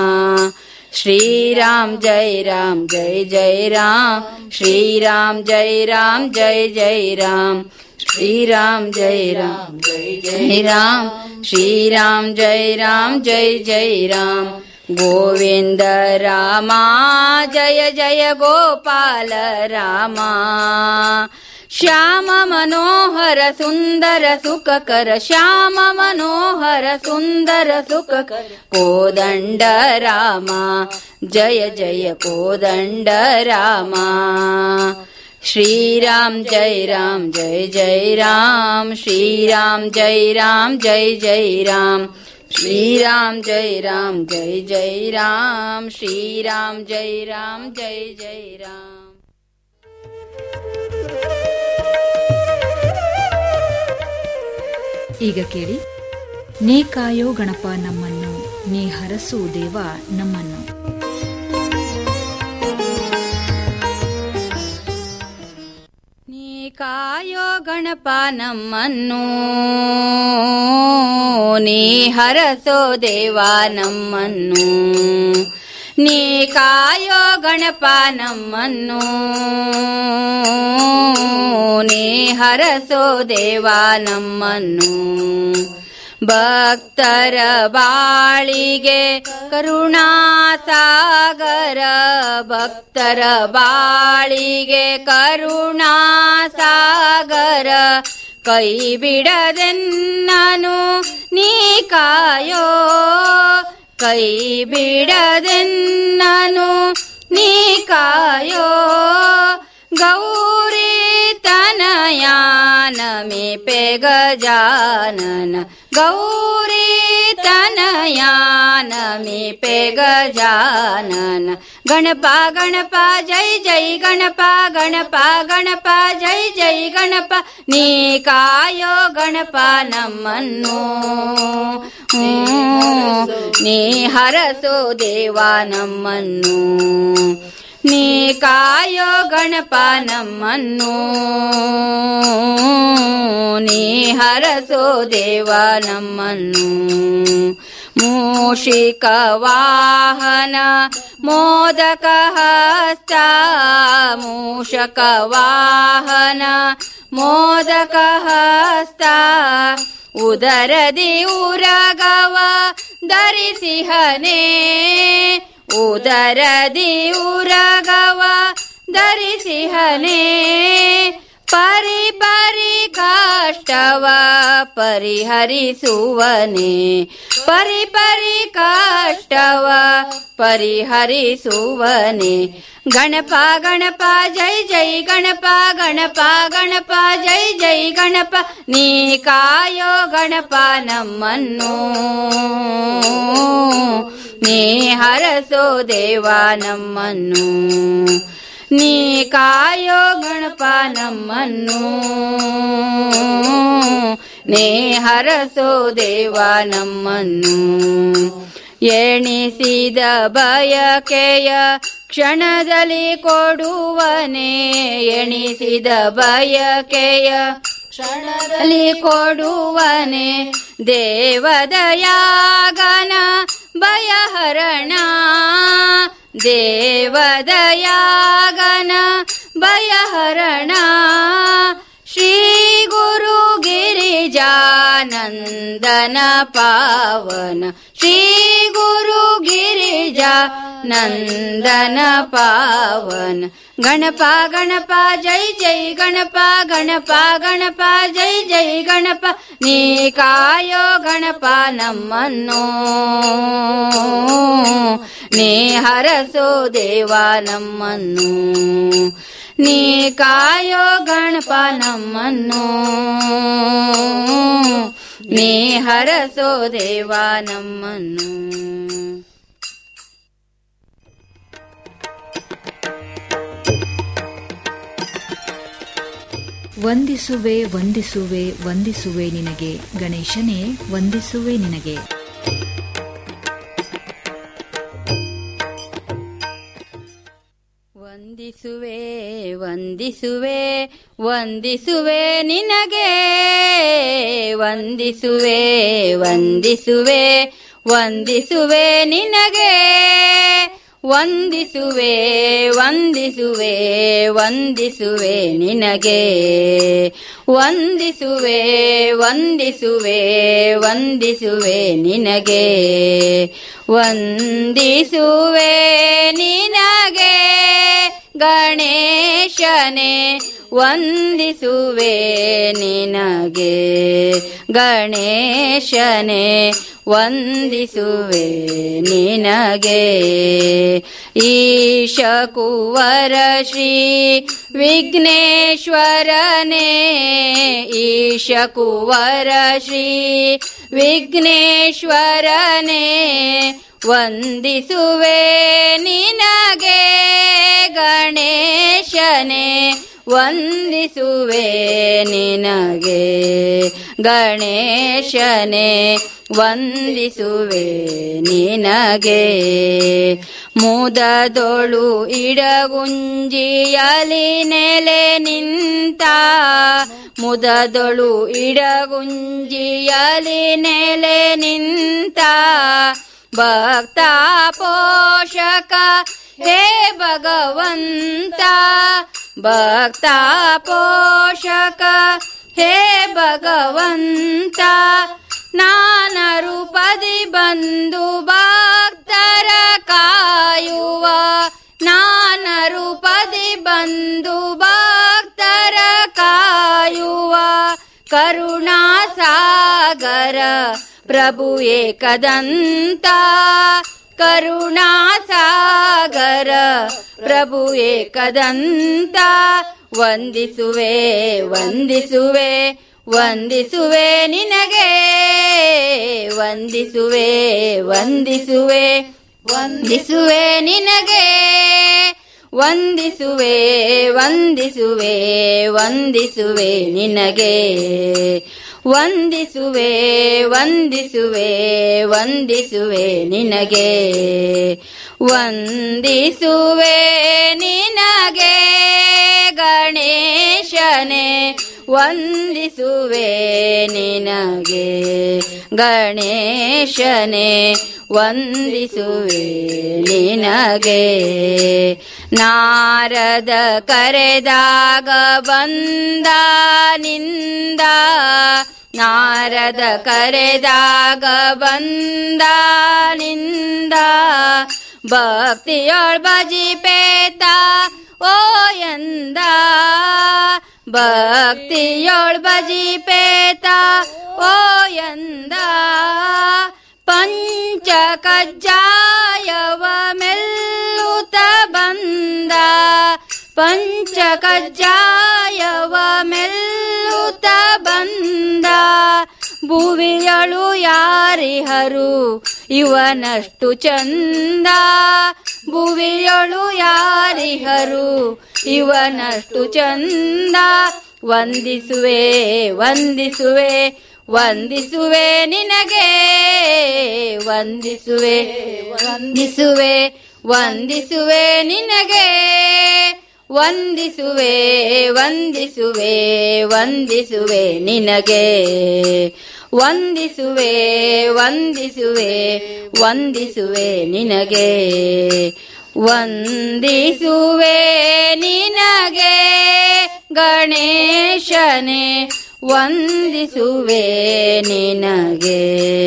श्रीराम जय राम जय जय राम श्रीराम जय राम जय जय राम श्रीराम जय राम जय जय राम श्रीराम जय राम जय जय राम गोविन्द रामा जय जय गोपाल रामा श्याम मनोहर सुन्दर सुखकर श्याम मनोहर सुन्दर सुखकर कोदण्ड रामा जय जय कोदण्ड रामा श्रीराम जय राम जय जय राम श्रीराम जय राम जय जय राम श्रीराम जय राम जय जय राम श्रीराम जय राम जय जय राम ಈಗ ಕೇಳಿ ನೀ ಕಾಯೋ ಗಣಪ ನಮ್ಮನ್ನು ನೀ ಹರಸು ದೇವ ನಮ್ಮನ್ನು ನೀ ಕಾಯೋ ಗಣಪ ನಮ್ಮನ್ನು ನೀ ಹರಸೋ ದೇವ ನಮ್ಮನ್ನು ನೀ ಕಾಯೋ ಗಣಪ ನಮ್ಮನ್ನು ನೀ ಹರಸೋ ದೇವ ನಮ್ಮನ್ನು ಭಕ್ತರ ಬಾಳಿಗೆ ಕರುಣಾಸಾಗರ ಭಕ್ತರ ಬಾಳಿಗೆ ಕರುಣಾಸಾಗರ ಕೈ ಬಿಡದೆನ್ನನು ನೀ ಕಾಯೋ ಕೈ ಬಿಡದೆನ್ನನು ನೀ ಕಾಯೋ ಗೌರಿ ತನಯಾನಮಿ ಪೆ ಗಜಾನನ ಗೌರಿ ತನಯಾನಮಿ ಪೆ ಗಜಾನನ ಗಣಪ ಗಣಪ ಜೈ ಜೈ ಗಣಪ ಗಣಪ ಗಣಪ ಜೈ ಜೈ ಗಣಪ ನೀ ಕಾಯೋ ಗಣಪ ನಮ್ಮನ್ನು ಹ್ಮ್. ನೀ ಹರಸೋ ದೇವ ನಮ್ಮನ್ನು ನೀ ಕಾಯೋ ಗಣಪ ನಮ್ಮನ್ನು ನೀ ಹರಸೋ ದೇವ ನಮ್ಮನ್ನು ಮೂಷಿಕ ವಾಹನ ಮೋದಕ ಹಸ್ತ ಮೂಷಕ ವಾಹನ ಮೋದಕ ಹಸ್ತ ಉದರದಿ ಉರಗವ ಧರಿಸಿಹನೆ ಉದರದಿ ಉರಗವ ಧರಿಸಿಹನೆ ಪರಿ ಪರಿ ಕಷ್ಟವ ಪರಿಹರಿಸುವನೆ ಪರಿ ಪರಿ ಕಷ್ಟವ ಪರಿಹರಿಸುವನೆ ಗಣಪ ಗಣಪ ಜೈ ಜೈ ಗಣಪ ಗಣಪ ಗಣಪ ಜೈ ಜೈ ಗಣಪ ನೀ ಕಾಯೋ ಗಣಪ ನಮ್ಮನ್ನು ನೀ ಹರಸೋ ದೇವ ನಮ್ಮನ್ನು ನೀ ಕಾಯೋ ಗಣಪ ನಮ್ಮನ್ನು ನೀ ಹರಸೋ ದೇವ ನಮ್ಮನ್ನು ಎಣಿಸಿದ ಬಯಕೆಯ ಕ್ಷಣದಲ್ಲಿ ಕೊಡುವನೆ ಎಣಿಸಿದ ಬಯಕೆಯ ಕ್ಷಣದಲ್ಲಿ ಕೊಡುವನೆ ದೇವದಯಾಗನ ಭಯಹರಣ ದೇವದಯಾಗನ ಭಯಹರಣ ಶ್ರೀ ಗುರು ಗಿರಿಜಾನಂದನ ಪಾವನ ಶ್ರೀ ಗುರು ಗಿರಿಜಾ ನಂದನ ಪಾವನ ಗಣಪ ಗಣಪ ಜೈ ಜೈ ಗಣಪ ಗಣಪ ಗಣಪ ಜೈ ಜೈ ಗಣಪ ನೀ ಕಾಯೋ ಗಣಪ ನಮ್ಮನ್ನು ನೀ ಹರಸೋ ದೇವ ನಮ್ಮನ್ನು ನೀ ಕಾಯೋ ಗಣಪ ನಮ್ಮನ್ನು ನೀ ಹರಸೋ ದೇವ ನಮ್ಮನ್ನು ವಂದಿಸುವೆ ವಂದಿಸುವೆ ವಂದಿಸುವೆ ನಿನಗೆ ಗಣೇಶನೇ ವಂದಿಸುವೆ ನಿನಗೆ ವಂದಿಸುವೆ ವಂದಿಸುವೆ ವಂದಿಸುವೆ ನಿನಗೆ ವಂದಿಸುವೆ ವಂದಿಸುವೆ ವಂದಿಸುವೆ ನಿನಗೆ ವಂದಿಸುವೆ ವಂದಿಸುವೆ ವಂದಿಸುವೆ ನಿನಗೆ ವಂದಿಸುವೆ ವಂದಿಸುವೆ ವಂದಿಸುವೆ ನಿನಗೆ ವಂದಿಸುವೆ ನಿನಗೆ ಗಣೇಶನೇ ವಂದಿಸುವೆ ನಿನಗೆ ಗಣೇಶನೇ ವಂದಿಸುವೆ ನಿನಗೆ ಈಶ ಕುವರ ಶ್ರೀ ವಿಘ್ನೇಶ್ವರನೇ ಈಶ ಕುವರ ಶ್ರೀ ವಿಘ್ನೇಶ್ವರನೇ ವಂದಿಸುವೆ ನಿನಗೆ ಗಣೇಶನೇ ವಂದಿಸುವೆ ನಿನಗೆ ಗಣೇಶನೇ ವಂದಿಸುವೆ ನಿನಗೆ ಮುದದೊಳು ಇಡಗುಂಜಿಯಲಿ ನೆಲೆ ನಿಂತ ಮುದದೊಳು ಇಡಗುಂಜಿಯಲಿ ನೆಲೆ ನಿಂತ ಭಕ್ತ ಪೋಷಕ ಹೇ ಭಗವಂತ ಭಕ್ತ ಪೋಷಕ ಹೇ ಭಗವಂತ ನಾನ ರೂಪದಿ ಬಂದು ಭಕ್ತರ ಕಾಯುವ ನಾನ ರೂಪದಿ ಬಂದು ಭಕ್ತರ ಕಾಯುವ ಕರುಣಾ ಸಾಗರ ಪ್ರಭು ಏಕದಂತ ಕರುಣಾ ಸಾಗರ ಪ್ರಭು ಏಕದಂತ ವಂದಿಸುವೆ ವಂದಿಸುವೆ ವಂದಿಸುವೆ ನಿನಗೆ ವಂದಿಸುವೆ ವಂದಿಸುವೆ ವಂದಿಸುವೆ ನಿನಗೆ ವಂದಿಸುವೆ ವಂದಿಸುವೆ ವಂದಿಸುವೆ ನಿನಗೆ ವಂದಿಸುವೆ ವಂದಿಸುವೆ ವಂದಿಸುವೆ ನಿನಗೆ ವಂದಿಸುವೆ ನಿನಗೆ ಗಣೇಶನೇ ವಂದಿಸುವೆ ನಿನಗೆ ಗಣೇಶನೇ ವಂದಿಸುವೆ ನಿನಗೆ ನಾರದ ಕರೆದಾಗ ಬಂದ ನಿಂದ ನಾರದ ಕರೆದಾಗ ಬಂದ ನಿಂದ ಭಕ್ತಿಯೊಳ್ ಬಜಿಪೇತ ಓ ಎಂದ ಭಕ್ತಿಯೊಳ್ ಬಜಿಪೇತ ಓ ಎಂದ ಪಂಚ ಕಜ್ಜಾಯವ ಮೆಲ್ಲುತ ಬಂದ ಪಂಚ ಕಜ್ಜಾಯವ ಮೆಲ್ಲುತ ಬಂದ ಭುವಿಯಳು ಯಾರಿಹರು ಇವನಷ್ಟು ಚಂದ ಭುವಿಯಳು ಯಾರಿಹರು ಇವನಷ್ಟು ಚಂದ ವಂದಿಸುವೆ ವಂದಿಸುವೆ ವಂದಿಸುವೆ ನಿನಗೆ ವಂದಿಸುವೆ ವಂದಿಸುವೆ ವಂದಿಸುವೆ ನಿನಗೆ ವಂದಿಸುವೆ ವಂದಿಸುವೆ ವಂದಿಸುವೆ ನಿನಗೆ ವಂದಿಸುವೆ ವಂದಿಸುವೆ ವಂದಿಸುವೆ ನಿನಗೆ ವಂದಿಸುವೆ ನಿನಗೆ ಗಣೇಶನೇ ವಂದಿಸುವೆ ನಿನಗೆ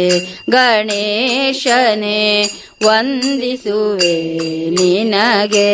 ಗಣೇಶನೇ ವಂದಿಸುವೆ ನಿನಗೆ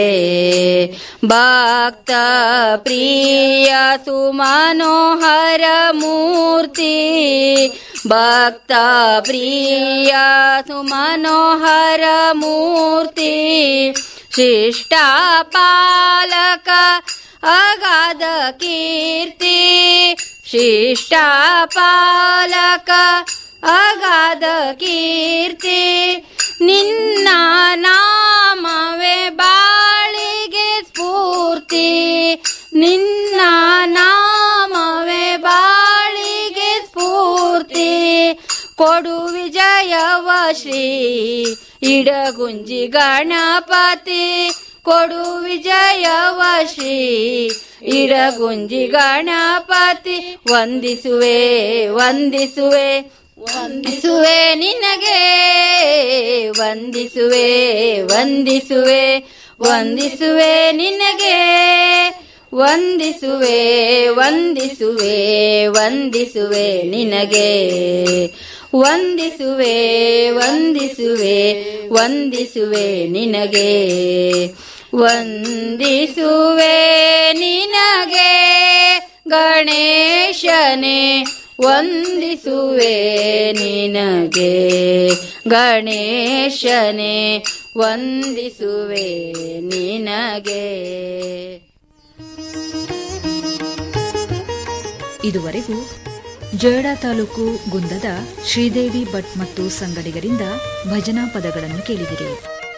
ಭಕ್ತ ಪ್ರಿಯ ಸುಮನೋಹರ ಮೂರ್ತಿ ಭಕ್ತ ಪ್ರಿಯ ಸುಮನೋಹರ ಮೂರ್ತಿ ಶಿಷ್ಟ ಪಾಲಕ ಅಗಾಧ ಕೀರ್ತಿ ಶಿಷ್ಟ ಪಾಲಕ ಅಗಾಧ ಕೀರ್ತಿ ನಿನ್ನ ನಾಮವೇ ಬಾಳಿಗೆ ಸ್ಫೂರ್ತಿ ನಿನ್ನ ನಾಮವೇ ಬಾಳಿಗೆ ಸ್ಫೂರ್ತಿ ಕೊಡು ವಿಜಯವ ಶ್ರೀ ಇಡಗುಂಜಿ ಗಣಪತಿ ಕೊಡು ವಿಜಯವ ಶ್ರೀ ಇಡಗುಂಜಿ ಗಣಪತಿ ವಂದಿಸುವೆ ವಂದಿಸುವೆ ವಂದಿಸುವೆ ನಿನಗೆ ವಂದಿಸುವೆ ವಂದಿಸುವೆ ವಂದಿಸುವೆ ನಿನಗೆ ವಂದಿಸುವೆ ವಂದಿಸುವೆ ವಂದಿಸುವೆ ನಿನಗೆ ವಂದಿಸುವೆ ವಂದಿಸುವೆ ವಂದಿಸುವೆ ನಿನಗೆ ವಂದಿಸುವೆ ನಿನಗೆ ಗಣೇಶನೇ ವಂದಿಸುವೆ ನಿನಗೆ ಗಣೇಶನೇ ವಂದಿಸುವೆ ನಿನಗೆ ಇದುವರೆಗೂ ಜೊಯ್ಡಾ ತಾಲೂಕು ಗುಂದದ ಶ್ರೀದೇವಿ ಭಟ್ ಮತ್ತು ಸಂಗಡಿಗರಿಂದ ಭಜನಾ ಪದಗಳನ್ನು ಕೇಳಿದಿರಿ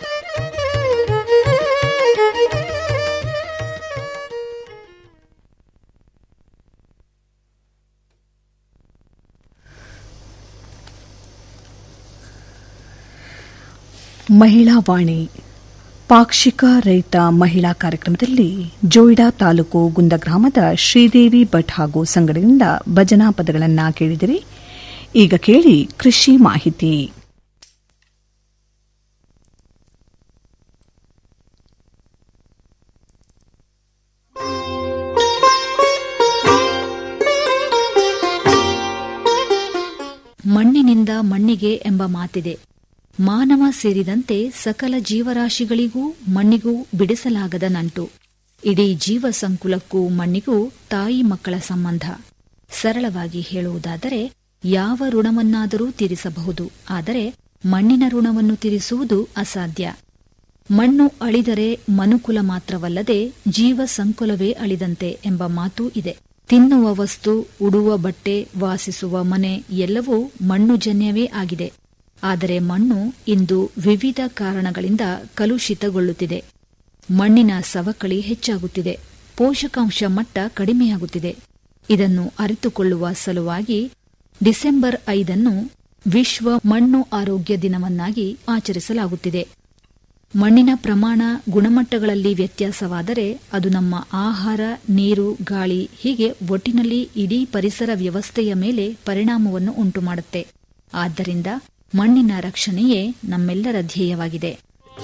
ಮಹಿಳಾ ವಾಣಿ ಪಾಕ್ಷಿಕ ರೈತ ಮಹಿಳಾ ಕಾರ್ಯಕ್ರಮದಲ್ಲಿ ಜೋಯ್ಡಾ ತಾಲೂಕು ಗುಂದ ಗ್ರಾಮದ ಶ್ರೀದೇವಿ ಭಟ್ ಹಾಗೂ ಸಂಗಡದಿಂದ ಭಜನಾ ಪದಗಳನ್ನು ಕೇಳಿದಿರಿ ಈಗ ಕೇಳಿ ಕೃಷಿ ಮಾಹಿತಿ ಮಣ್ಣಿನಿಂದ ಮಣ್ಣಿಗೆ ಎಂಬ ಮಾತಿದೆ ಮಾನವ ಸೇರಿದಂತೆ ಸಕಲ ಜೀವರಾಶಿಗಳಿಗೂ ಮಣ್ಣಿಗೂ ಬಿಡಿಸಲಾಗದ ನಂಟು ಇಡೀ ಜೀವ ಸಂಕುಲಕ್ಕೂ ಮಣ್ಣಿಗೂ ತಾಯಿ ಮಕ್ಕಳ ಸಂಬಂಧ ಸರಳವಾಗಿ ಹೇಳುವುದಾದರೆ ಯಾವ ಋಣವನ್ನಾದರೂ ತೀರಿಸಬಹುದು ಆದರೆ ಮಣ್ಣಿನ ಋಣವನ್ನು ತೀರಿಸುವುದು ಅಸಾಧ್ಯ ಮಣ್ಣು ಅಳಿದರೆ ಮನುಕುಲ ಮಾತ್ರವಲ್ಲದೆ ಜೀವ ಸಂಕುಲವೇ ಅಳಿದಂತೆ ಎಂಬ ಮಾತೂ ಇದೆ ತಿನ್ನುವ ವಸ್ತು ಉಡುವ ಬಟ್ಟೆ ವಾಸಿಸುವ ಮನೆ ಎಲ್ಲವೂ ಮಣ್ಣುಜನ್ಯವೇ ಆಗಿದೆ ಆದರೆ ಮಣ್ಣು ಇಂದು ವಿವಿಧ ಕಾರಣಗಳಿಂದ ಕಲುಷಿತಗೊಳ್ಳುತ್ತಿದೆ ಮಣ್ಣಿನ ಸವಕಳಿ ಹೆಚ್ಚಾಗುತ್ತಿದೆ ಪೋಷಕಾಂಶ ಮಟ್ಟ ಕಡಿಮೆಯಾಗುತ್ತಿದೆ ಇದನ್ನು ಅರಿತುಕೊಳ್ಳುವ ಸಲುವಾಗಿ ಡಿಸೆಂಬರ್ ಐದನ್ನು ವಿಶ್ವ ಮಣ್ಣು ಆರೋಗ್ಯ ದಿನವನ್ನಾಗಿ ಆಚರಿಸಲಾಗುತ್ತಿದೆ ಮಣ್ಣಿನ ಪ್ರಮಾಣ ಗುಣಮಟ್ಟಗಳಲ್ಲಿ ವ್ಯತ್ಯಾಸವಾದರೆ ಅದು ನಮ್ಮ ಆಹಾರ ನೀರು ಗಾಳಿ ಹೀಗೆ ಒಟ್ಟಿನಲ್ಲಿ ಇಡೀ ಪರಿಸರ ವ್ಯವಸ್ಥೆಯ ಮೇಲೆ ಪರಿಣಾಮವನ್ನು ಉಂಟುಮಾಡುತ್ತೆ ಆದ್ದರಿಂದ ಮಣ್ಣಿನ ರಕ್ಷಣೆಯೇ ನಮ್ಮೆಲ್ಲರ ಧ್ಯೇಯವಾಗಿದೆ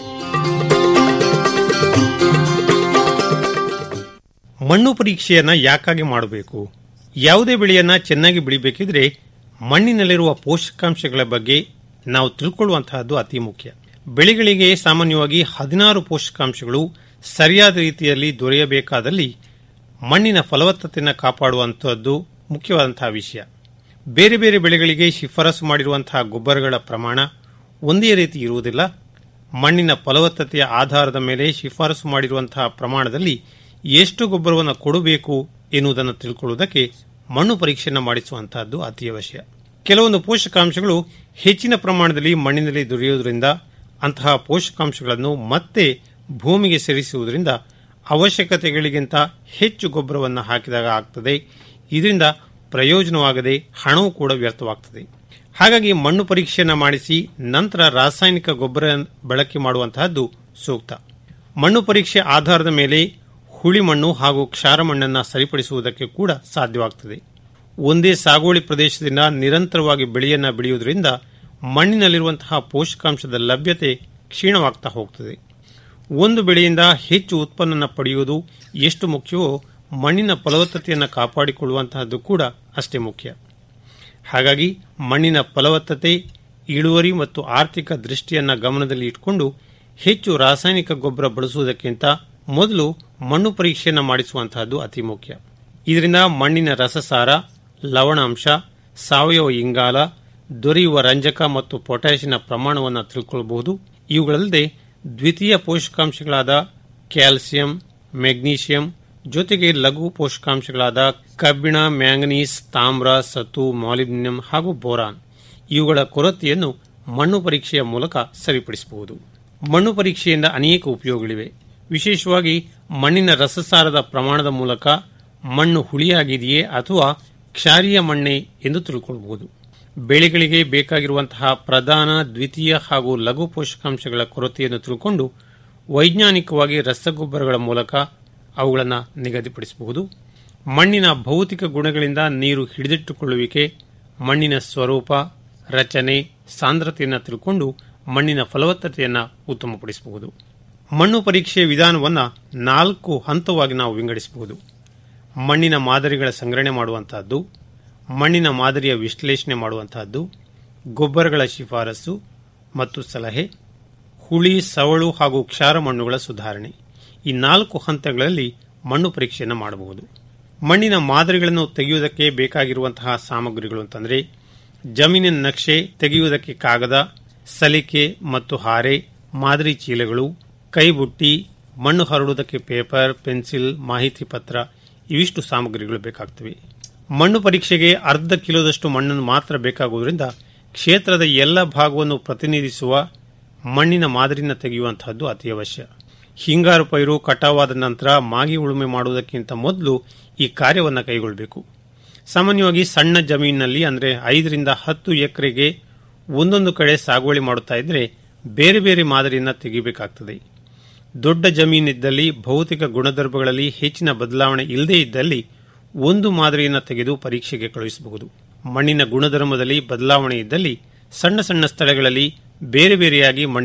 ಮಣ್ಣು ಪರೀಕ್ಷೆಯನ್ನ ಯಾಕಾಗಿ ಮಾಡಬೇಕು ಯಾವುದೇ ಬೆಳೆಯನ್ನ ಚೆನ್ನಾಗಿ ಬೆಳಿಬೇಕಿದ್ರೆ ಮಣ್ಣಿನಲ್ಲಿರುವ ಪೋಷಕಾಂಶಗಳ ಬಗ್ಗೆ ನಾವು ತಿಳ್ಕೊಳ್ಳುವಂತಹದ್ದು ಅತಿ ಮುಖ್ಯ ಬೆಳೆಗಳಿಗೆ ಸಾಮಾನ್ಯವಾಗಿ ಹದಿನಾರು ಪೋಷಕಾಂಶಗಳು ಸರಿಯಾದ ರೀತಿಯಲ್ಲಿ ದೊರೆಯಬೇಕಾದಲ್ಲಿ ಮಣ್ಣಿನ ಫಲವತ್ತತೆಯನ್ನು ಕಾಪಾಡುವಂತಹದ್ದು ಮುಖ್ಯವಾದಂತಹ ವಿಷಯ ಬೇರೆ ಬೇರೆ ಬೆಳೆಗಳಿಗೆ ಶಿಫಾರಸು ಮಾಡಿರುವಂತಹ ಗೊಬ್ಬರಗಳ ಪ್ರಮಾಣ ಒಂದೇ ರೀತಿ ಇರುವುದಿಲ್ಲ ಮಣ್ಣಿನ ಫಲವತ್ತತೆಯ ಆಧಾರದ ಮೇಲೆ ಶಿಫಾರಸು ಮಾಡಿರುವಂತಹ ಪ್ರಮಾಣದಲ್ಲಿ ಎಷ್ಟು ಗೊಬ್ಬರವನ್ನು ಕೊಡಬೇಕು ಎನ್ನುವುದನ್ನು ತಿಳ್ಕೊಳ್ಳುವುದಕ್ಕೆ ಮಣ್ಣು ಪರೀಕ್ಷೆಯನ್ನು ಮಾಡಿಸುವಂತಹದ್ದು ಅತಿ ಅವಶ್ಯ ಕೆಲವೊಂದು ಪೋಷಕಾಂಶಗಳು ಹೆಚ್ಚಿನ ಪ್ರಮಾಣದಲ್ಲಿ ಮಣ್ಣಿನಲ್ಲಿ ದೊರೆಯುವುದರಿಂದ ಅಂತಹ ಪೋಷಕಾಂಶಗಳನ್ನು ಮತ್ತೆ ಭೂಮಿಗೆ ಸೇರಿಸುವುದರಿಂದ ಅವಶ್ಯಕತೆಗಳಿಗಿಂತ ಹೆಚ್ಚು ಗೊಬ್ಬರವನ್ನು ಹಾಕಿದಾಗ ಆಗ್ತದೆ ಇದರಿಂದ ಪ್ರಯೋಜನವಾಗದೆ ಹಣವೂ ಕೂಡ ವ್ಯರ್ಥವಾಗ್ತದೆ ಹಾಗಾಗಿ ಮಣ್ಣು ಪರೀಕ್ಷೆಯನ್ನು ಮಾಡಿಸಿ ನಂತರ ರಾಸಾಯನಿಕ ಗೊಬ್ಬರ ಬಳಕೆ ಮಾಡುವಂತಹದ್ದು ಸೂಕ್ತ ಮಣ್ಣು ಪರೀಕ್ಷೆ ಆಧಾರದ ಮೇಲೆ ಹುಳಿ ಮಣ್ಣು ಹಾಗೂ ಕ್ಷಾರ ಮಣ್ಣನ್ನು ಸರಿಪಡಿಸುವುದಕ್ಕೆ ಕೂಡ ಸಾಧ್ಯವಾಗುತ್ತದೆ ಒಂದೇ ಸಾಗುವಳಿ ಪ್ರದೇಶದಿಂದ ನಿರಂತರವಾಗಿ ಬೆಳೆಯನ್ನ ಬೆಳೆಯುವುದರಿಂದ ಮಣ್ಣಿನಲ್ಲಿರುವಂತಹ ಪೋಷಕಾಂಶದ ಲಭ್ಯತೆ ಕ್ಷೀಣವಾಗ್ತಾ ಹೋಗ್ತದೆ ಒಂದು ಬೆಳೆಯಿಂದ ಹೆಚ್ಚು ಉತ್ಪನ್ನ ಪಡೆಯುವುದು ಎಷ್ಟು ಮುಖ್ಯವೋ ಮಣ್ಣಿನ ಫಲವತ್ತತೆಯನ್ನು ಕಾಪಾಡಿಕೊಳ್ಳುವಂತಹದ್ದು ಕೂಡ ಅಷ್ಟೇ ಮುಖ್ಯ ಹಾಗಾಗಿ ಮಣ್ಣಿನ ಫಲವತ್ತತೆ ಇಳುವರಿ ಮತ್ತು ಆರ್ಥಿಕ ದೃಷ್ಟಿಯನ್ನು ಗಮನದಲ್ಲಿ ಇಟ್ಟುಕೊಂಡು ಹೆಚ್ಚು ರಾಸಾಯನಿಕ ಗೊಬ್ಬರ ಬಳಸುವುದಕ್ಕಿಂತ ಮೊದಲು ಮಣ್ಣು ಪರೀಕ್ಷೆಯನ್ನು ಮಾಡಿಸುವಂತಹದ್ದು ಅತಿ ಮುಖ್ಯ ಇದರಿಂದ ಮಣ್ಣಿನ ರಸಸಾರ ಲವಣಾಂಶ ಸಾವಯವ ಇಂಗಾಲ ದೊರೆಯುವ ರಂಜಕ ಮತ್ತು ಪೊಟ್ಯಾಷಿಯನ ಪ್ರಮಾಣವನ್ನು ತಿಳ್ಕೊಳ್ಳಬಹುದು ಇವುಗಳಲ್ಲದೆ ದ್ವಿತೀಯ ಪೋಷಕಾಂಶಗಳಾದ ಕ್ಯಾಲ್ಸಿಯಂ ಮೆಗ್ನೀಷಿಯಂ ಜೊತೆಗೆ ಲಘು ಪೋಷಕಾಂಶಗಳಾದ ಕಬ್ಬಿಣ ಮ್ಯಾಂಗನೀಸ್ ತಾಮ್ರ ಸತು ಮಾಲಿಬ್ನಿಯಂ ಹಾಗೂ ಬೋರಾನ್ ಇವುಗಳ ಕೊರತೆಯನ್ನು ಮಣ್ಣು ಪರೀಕ್ಷೆಯ ಮೂಲಕ ಸರಿಪಡಿಸಬಹುದು ಮಣ್ಣು ಪರೀಕ್ಷೆಯಿಂದ ಅನೇಕ ಉಪಯೋಗಗಳಿವೆ ವಿಶೇಷವಾಗಿ ಮಣ್ಣಿನ ರಸಸಾರದ ಪ್ರಮಾಣದ ಮೂಲಕ ಮಣ್ಣು ಹುಳಿಯಾಗಿದೆಯೇ ಅಥವಾ ಕ್ಷಾರೀಯ ಮಣ್ಣೆ ಎಂದು ತಿಳ್ಕೊಳ್ಳಬಹುದು ಬೆಳೆಗಳಿಗೆ ಬೇಕಾಗಿರುವಂತಹ ಪ್ರಧಾನ ದ್ವಿತೀಯ ಹಾಗೂ ಲಘು ಪೋಷಕಾಂಶಗಳ ಕೊರತೆಯನ್ನು ತಿಳ್ಕೊಂಡು ವೈಜ್ಞಾನಿಕವಾಗಿ ರಸಗೊಬ್ಬರಗಳ ಮೂಲಕ ಅವುಗಳನ್ನು ನಿಗದಿಪಡಿಸಬಹುದು ಮಣ್ಣಿನ ಭೌತಿಕ ಗುಣಗಳಿಂದ ನೀರು ಹಿಡಿದಿಟ್ಟುಕೊಳ್ಳುವಿಕೆ ಮಣ್ಣಿನ ಸ್ವರೂಪ ರಚನೆ ಸಾಂದ್ರತೆಯನ್ನು ತಿಳ್ಕೊಂಡು ಮಣ್ಣಿನ ಫಲವತ್ತತೆಯನ್ನು ಉತ್ತಮಪಡಿಸಬಹುದು ಮಣ್ಣು ಪರೀಕ್ಷೆಯ ವಿಧಾನವನ್ನು ನಾಲ್ಕು ಹಂತವಾಗಿ ನಾವು ವಿಂಗಡಿಸಬಹುದು ಮಣ್ಣಿನ ಮಾದರಿಗಳ ಸಂಗ್ರಹಣೆ ಮಾಡುವಂತಹದ್ದು ಮಣ್ಣಿನ ಮಾದರಿಯ ವಿಶ್ಲೇಷಣೆ ಮಾಡುವಂತಹದ್ದು ಗೊಬ್ಬರಗಳ ಶಿಫಾರಸು ಮತ್ತು ಸಲಹೆ ಹುಳಿ ಸವಳು ಹಾಗೂ ಕ್ಷಾರ ಮಣ್ಣುಗಳ ಸುಧಾರಣೆ ಈ ನಾಲ್ಕು ಹಂತಗಳಲ್ಲಿ ಮಣ್ಣು ಪರೀಕ್ಷೆಯನ್ನು ಮಾಡಬಹುದು ಮಣ್ಣಿನ ಮಾದರಿಗಳನ್ನು ತೆಗೆಯುವುದಕ್ಕೆ ಬೇಕಾಗಿರುವಂತಹ ಸಾಮಗ್ರಿಗಳು ಅಂತಂದ್ರೆ ಜಮೀನಿನ ನಕ್ಷೆ ತೆಗೆಯುವುದಕ್ಕೆ ಕಾಗದ ಸಲಿಕೆ ಮತ್ತು ಹಾರೆ ಮಾದರಿ ಚೀಲಗಳು ಕೈಬುಟ್ಟಿ ಮಣ್ಣು ಹರಡುವುದಕ್ಕೆ ಪೇಪರ್ ಪೆನ್ಸಿಲ್ ಮಾಹಿತಿ ಪತ್ರ ಇವಿಷ್ಟು ಸಾಮಗ್ರಿಗಳು ಬೇಕಾಗ್ತವೆ ಮಣ್ಣು ಪರೀಕ್ಷೆಗೆ ಅರ್ಧ ಕಿಲೋದಷ್ಟು ಮಣ್ಣನ್ನು ಮಾತ್ರ ಬೇಕಾಗುವುದರಿಂದ ಕ್ಷೇತ್ರದ ಎಲ್ಲ ಭಾಗವನ್ನು ಪ್ರತಿನಿಧಿಸುವ ಮಣ್ಣಿನ ಮಾದರಿನ ತೆಗೆಯುವಂತಹದ್ದು ಅತಿ ಅವಶ್ಯ ಹಿಂಗಾರು ಪೈರು ಕಟಾವಾದ ನಂತರ ಮಾಗಿ ಉಳುಮೆ ಮಾಡುವುದಕ್ಕಿಂತ ಮೊದಲು ಈ ಕಾರ್ಯವನ್ನು ಕೈಗೊಳ್ಳಬೇಕು ಸಾಮಾನ್ಯವಾಗಿ ಸಣ್ಣ ಜಮೀನಿನಲ್ಲಿ ಅಂದರೆ ಐದರಿಂದ ಹತ್ತು ಎಕರೆಗೆ ಒಂದೊಂದು ಕಡೆ ಸಾಗುವಳಿ ಮಾಡುತ್ತಾ ಇದ್ರೆ ಬೇರೆ ಬೇರೆ ಮಾದರಿಯನ್ನು ತೆಗೆಯಬೇಕಾಗ್ತದೆ ದೊಡ್ಡ ಜಮೀನಿದ್ದಲ್ಲಿ ಭೌತಿಕ ಗುಣಧರ್ಮಗಳಲ್ಲಿ ಹೆಚ್ಚಿನ ಬದಲಾವಣೆ ಇಲ್ಲದೇ ಇದ್ದಲ್ಲಿ ಒಂದು ಮಾದರಿಯನ್ನು ತೆಗೆದು ಪರೀಕ್ಷೆಗೆ ಕಳುಹಿಸಬಹುದು ಮಣ್ಣಿನ ಗುಣಧರ್ಮದಲ್ಲಿ ಬದಲಾವಣೆ ಇದ್ದಲ್ಲಿ ಸಣ್ಣ ಸಣ್ಣ ಸ್ಥಳಗಳಲ್ಲಿ ಬೇರೆ ಬೇರೆಯಾಗಿ ಮಣ್ಣಿನ